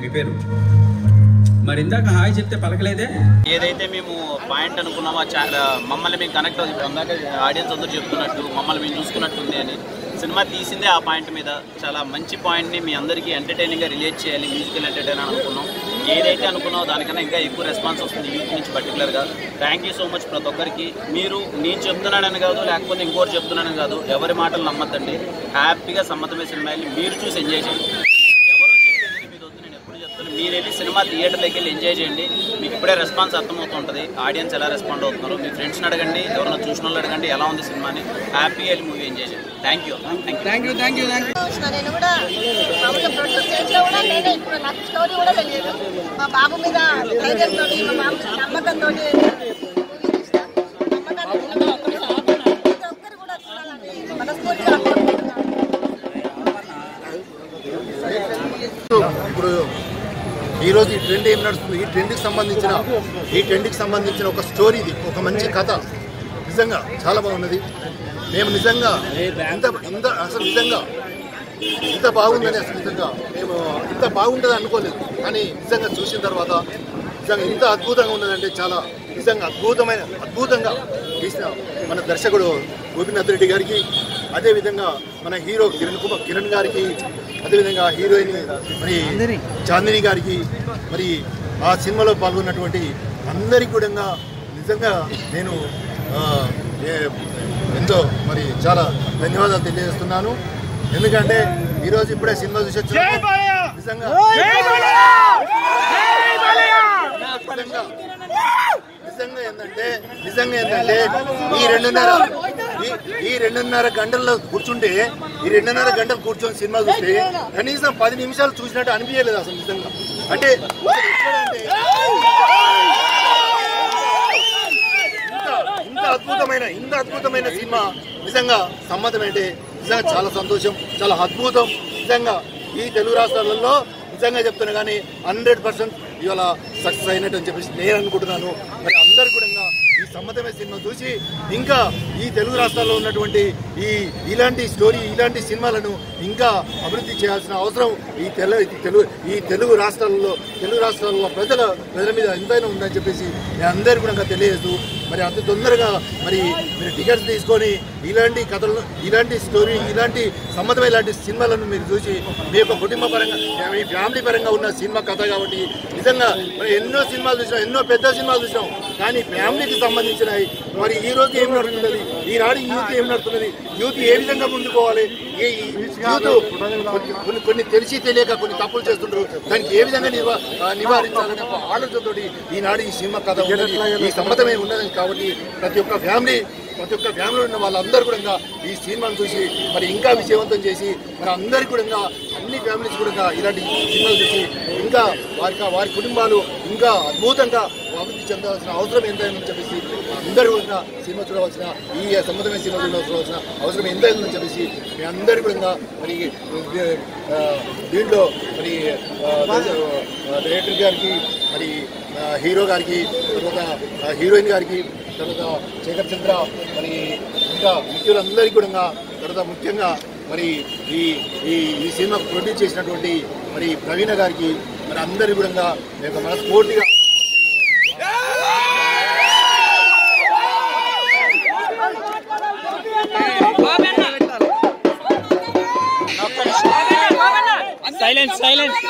మీ పేరు మరి ఇందాక హాయ్ చెప్తే పలకలేదే ఏదైతే మేము పాయింట్ అనుకున్నామో చాలా మమ్మల్ని మేము కనెక్ట్ అవుతుంది అందాక ఆడియన్స్ అందరూ చెప్తున్నట్టు మమ్మల్ని మేము చూసుకున్నట్టు ఉంది అని సినిమా తీసిందే ఆ పాయింట్ మీద చాలా మంచి పాయింట్ని మీ అందరికీ ఎంటర్టైనింగ్గా రిలేట్ చేయాలి మ్యూజికల్ ఎంటర్టైన్ అనుకున్నాం ఏదైతే అనుకున్నామో దానికన్నా ఇంకా ఎక్కువ రెస్పాన్స్ వస్తుంది యూత్ నుంచి పర్టికులర్గా థ్యాంక్ యూ సో మచ్ ప్రతి ఒక్కరికి మీరు నేను చెప్తున్నానని కాదు లేకపోతే ఇంకోటి చెప్తున్నానని కాదు ఎవరి మాటలు నమ్మద్దండి హ్యాపీగా సమ్మతమే సినిమా వెళ్ళి మీరు చూసి ఎంజాయ్ చేయండి ఎవరో చెప్పేది మీద వద్దు నేను ఎప్పుడు చెప్తాను మీరు వెళ్ళి సినిమా థియేటర్లోకి వెళ్ళి ఎంజాయ్ చేయండి మీకు ఇప్పుడే రెస్పాన్స్ అర్థమవుతుంటుంది ఆడియన్స్ ఎలా రెస్పాండ్ అవుతున్నారు మీ ఫ్రెండ్స్ని అడగండి ఎవరైనా చూసిన వాళ్ళు అడగండి ఎలా ఉంది సినిమాని హ్యాపీగా వెళ్ళి మూవీ ఎంజాయ్ చేయండి thank you thank you thank you thank you thank you వచ్చిన నేను కూడా మామూలుగా ప్రొడ్యూస్ చేసినా కూడా నేనే ఇప్పుడు నాకు స్టోరీ కూడా తెలియదు మా బాబు మీద ధైర్యంతో మా బాబు మీద నమ్మకంతో మూవీ తీసిన నమ్మకాన్ని నిలబెట్టుకుని ప్రతి ఒక్కరు కూడా చూడాలని మనస్ఫూర్తిగా కోరుకుంటున్నాను ఇప్పుడు ఈరోజు ఈ ట్రెండ్ ఏం నడుస్తుంది ఈ ట్రెండ్కి సంబంధించిన ఈ ట్రెండ్కి సంబంధించిన ఒక స్టోరీ ఇది ఒక మంచి కథ నిజంగా చాలా బాగున్నది మేము నిజంగా ఇంత ఇంత అసలు నిజంగా ఇంత బాగుందని అసలు నిజంగా మేము ఇంత బాగుంటుంది అనుకోలేదు కానీ నిజంగా చూసిన తర్వాత నిజంగా ఇంత అద్భుతంగా ఉన్నదంటే చాలా నిజంగా అద్భుతమైన అద్భుతంగా తీసిన మన దర్శకుడు గోపినాథ్ రెడ్డి గారికి అదేవిధంగా మన హీరో కిరణ్ కుమార్ కిరణ్ గారికి అదేవిధంగా హీరోయిన్ మరి చాందిని గారికి మరి ఆ సినిమాలో పాల్గొన్నటువంటి అందరికీ కూడా నిజంగా నేను ఆ, ఏ- ఎంతో మరి చాలా ధన్యవాదాలు తెలియజేస్తున్నాను ఎందుకంటే ఈరోజు ఇప్పుడే సినిమా చూసి వచ్చాను. నిజంగా నిజంగా నిజంగా ఏంటంటే నిజంగా ఏంటంటే ఈ రెండున్నర ఈ- ఈ రెండున్నర గంటల్లో కూర్చుంటే ఈ రెండున్నర గంటలు కూర్చొని సినిమా చూస్తే కనీసం పది నిమిషాలు చూసినట్టు అనిపించలేదు అసలు నిజంగా అంటే ఎక్కడంటే ఇంత ఇంత అద్భుతమైన ఇంత అద్భుతమైన సినిమా నిజంగా సమ్మతం అంటే నిజంగా చాలా సంతోషం చాలా అద్భుతం నిజంగా ఈ తెలుగు రాష్ట్రాలలో నిజంగా చెప్తున్నా కానీ హండ్రెడ్ పర్సెంట్ ఇవాళ సక్సెస్ అయినట్టు అని చెప్పేసి నేను అనుకుంటున్నాను మరి అందరు కూడా ఈ సమ్మతమైన సినిమా చూసి ఇంకా ఈ తెలుగు రాష్ట్రాల్లో ఉన్నటువంటి ఈ ఇలాంటి స్టోరీ ఇలాంటి సినిమాలను ఇంకా అభివృద్ధి చేయాల్సిన అవసరం ఈ తెల ఈ తెలుగు ఈ తెలుగు రాష్ట్రాలలో తెలుగు రాష్ట్రాల్లో ప్రజల ప్రజల మీద ఎంతైనా ఉందని చెప్పేసి నేను అందరికీ కూడా తెలియజేస్తూ మరి అంత తొందరగా మరి మీరు టికెట్స్ తీసుకొని ఇలాంటి కథలు ఇలాంటి స్టోరీ ఇలాంటి సంబంధమైన ఇలాంటి సినిమాలను మీరు చూసి మీ యొక్క కుటుంబ పరంగా మీ ఫ్యామిలీ పరంగా ఉన్న సినిమా కథ కాబట్టి నిజంగా మరి ఎన్నో సినిమాలు చూసినాం ఎన్నో పెద్ద సినిమాలు చూసినాం కానీ ఫ్యామిలీకి సంబంధించినవి మరి ఈ రోజు ఏం నడుస్తున్నది ఈనాడు యూత్ ఏం నడుస్తున్నది యూత్ ఏ విధంగా ముందుకోవాలి ఈ యూత్ కొన్ని- కొన్ని కొన్ని తెలిసి తెలియక కొన్ని తప్పులు చేస్తుంటారు దానికి ఏ విధంగా నివా ఆ, నివారించాలనే ఒక ఆలోచనతోటి ఈనాడు ఈ సినిమా కథ ఉన్నది ఈ సమ్మతమే ఉన్నది కాబట్టి ప్రతి ఒక్క ఫ్యామిలీ ప్రతి ఒక్క ఫ్యామిలీలో ఉన్న వాళ్ళందరూ కూడా ఈ సినిమాను చూసి మరి ఇంకా విజయవంతం చేసి మరి అందరికీ కూడా అన్ని ఫ్యామిలీస్ కూడా ఇలాంటి సినిమాలు చూసి ఇంకా వారి వారి కుటుంబాలు ఇంకా అద్భుతంగా అభివృద్ధి చెందాల్సిన అవసరం ఎంతైందని చెప్పేసి అందరూ కూడా సినిమా చూడవలసిన ఈ సమ్మతమైన సినిమా చూడవలసిన అవసరం ఎంతైందని చెప్పేసి మీ అందరూ కూడా మరి ఆ, దీంట్లో మరి ఆ, ఆ, డైరెక్టర్ గారికి మరి ఆ, హీరో గారికి తర్వాత ఆ, హీరోయిన్ గారికి తర్వాత శేఖర్ చంద్ర మరి ఇంకా మిత్రులందరికీ కూడా తర్వాత ముఖ్యంగా మరి ఈ ఈ ఈ సినిమా ప్రొడ్యూస్ చేసినటువంటి మరి ప్రవీణ గారికి మరి అందరి కూడా మేము మనస్ఫూర్తిగా సైలెన్స్ సైలెన్స్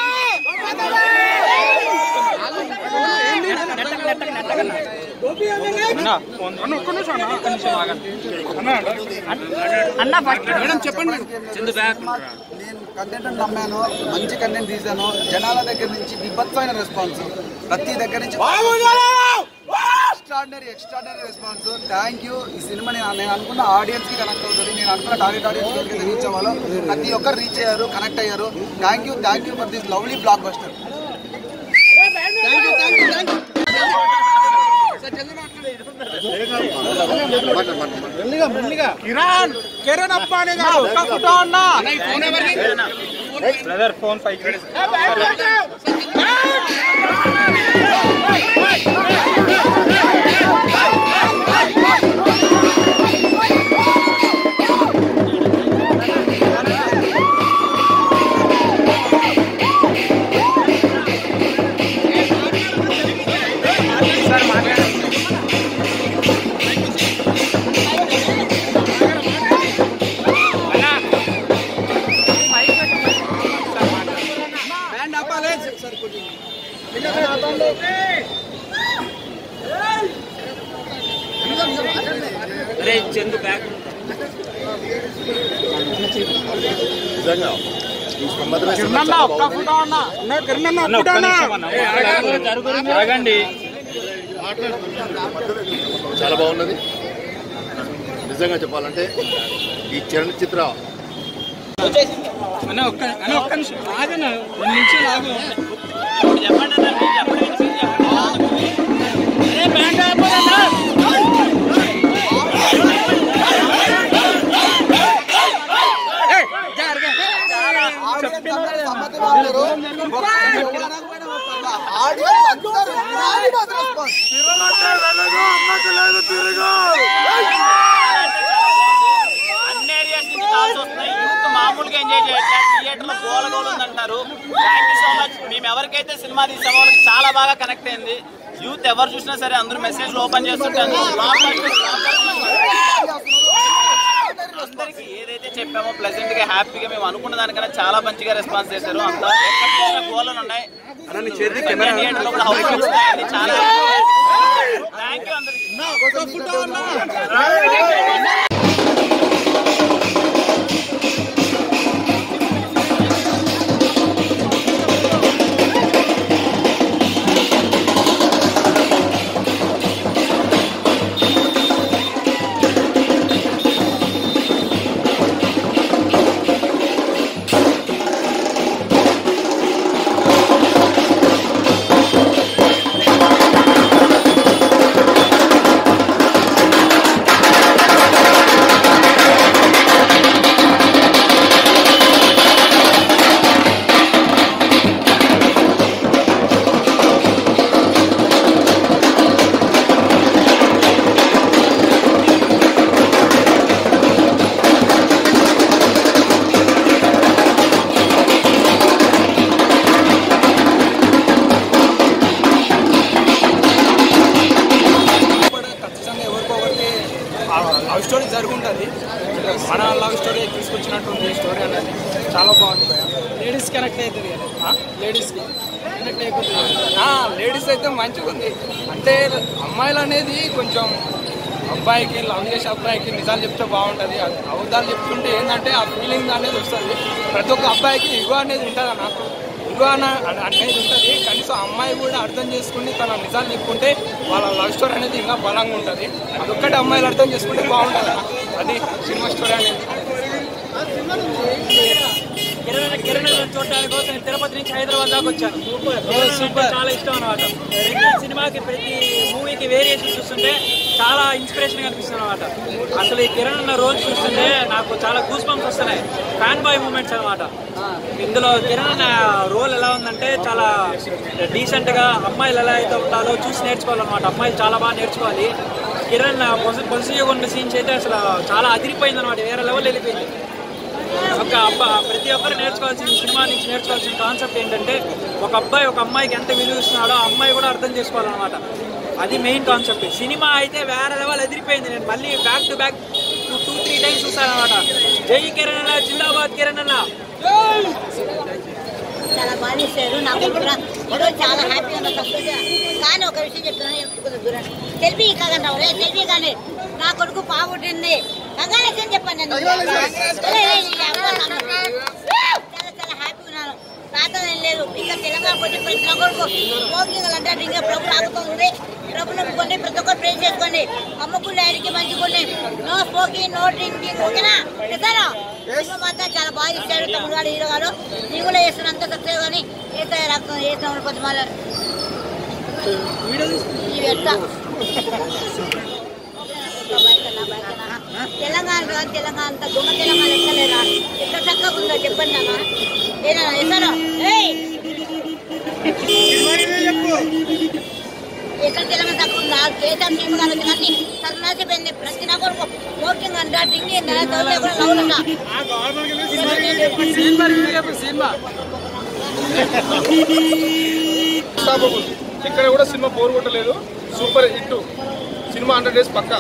మేడం చెప్పండి మేడం చిందు బ్యాక్ నేను కంటెంట్ నమ్మాను మంచి కంటెంట్ తీశాను జనాల దగ్గర నుంచి విభత్సమైన రెస్పాన్స్ ప్రతి దగ్గర నుంచి extraordinary extraordinary response thank you ఈ సినిమా నేను నేను అనుకున్న ఆడియన్స్ కి కనెక్ట్ అవుతుంది నేను అనుకున్న టార్గెట్ ఆడియన్స్ ఎవరికైతే రీచ్ అవ్వాలో ప్రతి ఒక్కరు రీచ్ అయ్యారు కనెక్ట్ అయ్యారు thank you thank you for this lovely blockbuster brother phone పైకి అదే చందు బ్యాక్ నిజంగా ఈ సమ్మతమే సినిమా చాలా బాగుంది. ఆగండి చాలా బాగున్నది నిజంగా చెప్పాలంటే ఈ చలనచిత్ర అన్న ఒక్క అన్న ఒక్క నిమిషం ఆగన్న రెండు నిమిషాలు ఆగు చెప్పండి అన్న, మీరు చెప్పండి, మీరు చెప్పండి. సమ్మతి వాళ్ళు ఆడియన్స్ అందరూ unanimous response. అన్ని ఏరియాస్ నుంచి కాల్స్ వస్తున్నాయి యూత్ మామూలుగా ఎంజాయ్ చేయట్లేదు థియేటర్ లో గోల గోల ఉందంటారు థ్యాంక్ యూ సో మచ్ మేము ఎవరికైతే సినిమా తీసే వాళ్ళకి చాలా బాగా కనెక్ట్ అయింది యూత్ ఎవరు చూసినా సరే అందరూ మెసేజ్ ఓపెన్ చేస్తుంటారు అందరికి ఏదైతే చెప్పామో ప్లెజెంట్ గా హ్యాపీగా మేము అనుకున్న దానికన్నా చాలా మంచిగా రెస్పాన్స్ చేశారు అంతా ఎక్కడ చూసినా గోలను ఉన్నాయి థియేటర్ లో కూడా హౌస్ వస్తాయని చాలా థ్యాంక్ యూ అందరికి కూడా ఖచ్చితంగా ఎవరికొకరికి లవ్ స్టోరీ జరుగుంటుంది మన లవ్ స్టోరీ తీసుకొచ్చినట్టుంది ఈ స్టోరీ అనేది చాలా బాగుంది లేడీస్ కనెక్ట్ అవుతుంది కదా లేడీస్కి కనెక్ట్ అయిపోతుంది లేడీస్ అయితే మంచిగా ఉంది అంటే అమ్మాయిలు అనేది కొంచెం అబ్బాయికి లవ్ చేసే అబ్బాయికి నిజాలు చెప్తే బాగుంటుంది అబద్ధాలు చెప్తుంటే ఏంటంటే ఆ ఫీలింగ్ అనేది వస్తుంది ప్రతి ఒక్క అబ్బాయికి ఇగో అనేది ఉంటుంది నాకు ఇగో అన్న అనేది ఉంటుంది కనీసం ఆ అమ్మాయి కూడా అర్థం చేసుకుని తన నిజాలు చెప్పుకుంటే వాళ్ళ లవ్ స్టోరీ అనేది ఇంకా బలంగా ఉంటుంది అదొక్కటి అమ్మాయిలు అర్థం చేసుకుంటే బాగుంటుంది అన్న. అది సినిమా స్టోరీ అనేది కిరణ్ కిరణ్ చూడడానికి కోసం నేను తిరుపతి నుంచి హైదరాబాద్ దాకా వచ్చాను సూపర్ చాలా ఇష్టం అనమాట ప్రతి సినిమాకి ప్రతి మూవీకి వేరియేషన్ చూస్తుంటే చాలా ఇన్స్పిరేషన్ అనిపిస్తుంది అనమాట అసలు ఈ కిరణ్ అన్న రోల్ చూస్తుంటే నాకు చాలా గూస్ బంప్స్ వస్తున్నాయి ఫ్యాన్ బాయ్ మూమెంట్స్ అనమాట ఇందులో కిరణ్ అన్న రోల్ ఎలా ఉందంటే చాలా డీసెంట్ గా అమ్మాయిలు ఎలా అయితే ఉంటారో చూసి నేర్చుకోవాలన్నమాట అమ్మాయిలు చాలా బాగా నేర్చుకోవాలి కిరణ్ పొజిటివ్ ఉన్న సీన్స్ అయితే అసలు చాలా అదిరిపోయింది అనమాట వేరే లెవెల్ వెళ్ళిపోయింది ఒక అబ్బా ప్రతి ఒక్కరు నేర్చుకోవాల్సిన సినిమా నుంచి నేర్చుకోవాల్సిన కాన్సెప్ట్ ఏంటంటే ఒక అబ్బాయి ఒక అమ్మాయికి ఎంత విలువ ఇస్తున్నాడో ఆ అమ్మాయి కూడా అర్థం చేసుకోవాలన్నమాట అది మెయిన్ కాన్సెప్ట్ సినిమా అయితే వేరే లెవెల్ ఎదిరిపోయింది నేను మళ్ళీ back to back two two three times చూస్తాను అనమాట జై కిరణ్ అన్న జిందాబాద్ కిరణ్ అన్న చాలా బాగా చేశారు నాకు కూడా ఈరోజు చాలా హ్యాపీగా ఉన్నా సంతోషంగా కానీ ఒక విషయం చెప్తున్నాను ఎప్పుడు దూరం సెల్ఫీ కాకండి రే సెల్ఫీ కానీ నా కొడుకు పావుంటుంది కంగాలేసని చెప్పాను నేను లే, లే, లే, అమ్మో, అమ్మో. చాలా చాలా హ్యాపీ ఉన్నాను నాతో ఏం లేదు ఇంకా తెలంగాణ వచ్చి ప్రతి ఒక్కరికి స్మోకింగ్ అంటే ఇంకా ప్రభు ఆగుతుంది ప్రభు నమ్ముకోండి ప్రతి ఒక్కరు ప్రే చేసుకోండి అమ్మకుండా ఆయనకి మంచిగుండి నో స్మోకింగ్ నో డ్రింకింగ్ ఓకేనా చేస్తారా సినిమా మాత్రం చాలా బాగా ఇచ్చారు తమ్ముడు గారు హీరో గారు నేను కూడా చేస్తున్నా అంత సక్సెస్ కానీ ఏసఐ రక్తం ఏ తమ్ముడు కొంచెం మళ్ళీ ఈ వ్యర్థ తెలంగాణ కాదు తెలంగాణ అంత గుమ్మ తెలంగాణ ఎక్కలేరా ఎక్కడ చక్కగా ఉందో చెప్పండి అన్న ఏనా ఎసారా ఏయ్ ఎక్కడ తెలంగాణ తక్కువ ఉందా కేసీఆర్ సీఎం గారు వచ్చినట్టు సన్నాసిపోయింది ప్రతి నా కొడుకు మోకింగ్ అంట డ్రింకింగ్ అంట తోలే కూడా లవ్లంట ఇక్కడ కూడా సినిమా బోర్ కొట్టలేదు సూపర్ హిట్ సినిమా హండ్రెడ్ డేస్ పక్క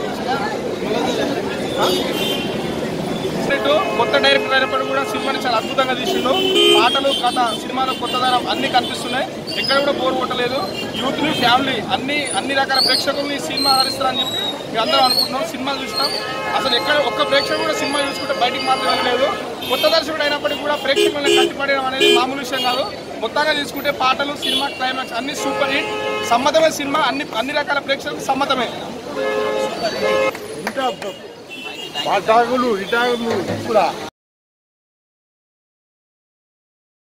కొత్త డైరెక్టర్ అయినప్పుడు కూడా సినిమాని చాలా అద్భుతంగా తీసిండు పాటలు కథ సినిమాలో కొత్తదనం అన్ని కనిపిస్తున్నాయి ఎక్కడ కూడా బోర్ కొట్టలేదు యూత్ ని ఫ్యామిలీ అన్ని అన్ని రకాల ప్రేక్షకుల్ని ఈ సినిమా ఆదరిస్తారని చెప్పి మేము అందరం అనుకుంటున్నాం సినిమా చూసినాం అసలు ఎక్కడ ఒక్క ప్రేక్షకుడు కూడా సినిమా చూసుకుంటే బయటికి మాత్రం వెళ్ళలేదు కొత్త దర్శకుడు అయినప్పటికీ కూడా ప్రేక్షకులను కట్టిపడడం అనేది మామూలు విషయం కాదు మొత్తంగా తీసుకుంటే పాటలు సినిమా క్లైమాక్స్ అన్ని సూపర్ హిట్ సమ్మతమే సినిమా అన్ని అన్ని రకాల ప్రేక్షకులకు సమ్మతమే ఇంకా పాఠాకులు ఇటాకులు కూడా